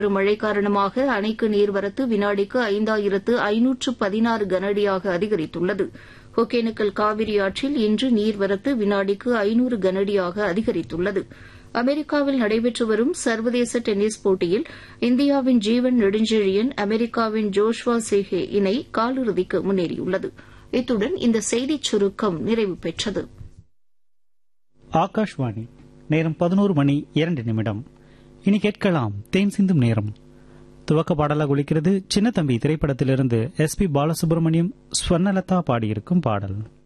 மழை காரணமாக அணைக்கு நீர்வரத்து வினாடிக்கு ஐந்தாயிரத்து ஐநூற்று பதினாறு கனஅடியாக அதிகரித்துள்ளது ஒகேனக்கல் காவிரி ஆற்றில் இன்று நீர்வரத்து வினாடிக்கு ஐநூறு கனஅடியாக அதிகரித்துள்ளது அமெரிக்காவில் நடைபெற்று வரும் சர்வதேச டென்னிஸ் போட்டியில் இந்தியாவின் ஜீவன் நெடுஞ்செழியன் அமெரிக்காவின் ஜோஷ்வா சேஹே இணை காலிறுதிக்கு முன்னேறியுள்ளது இத்துடன் இந்த செய்திச் சுருக்கம் நிறைவு பெற்றது ஆகாஷ்வாணி நேரம் பதினோரு மணி இரண்டு நிமிடம் இனி கேட்கலாம் தேன் சிந்தும் நேரம் துவக்க பாடலாக ஒலிக்கிறது சின்ன தம்பி திரைப்படத்திலிருந்து எஸ் பி பாலசுப்ரமணியம் ஸ்வர்ணலதா பாடியிருக்கும் பாடல்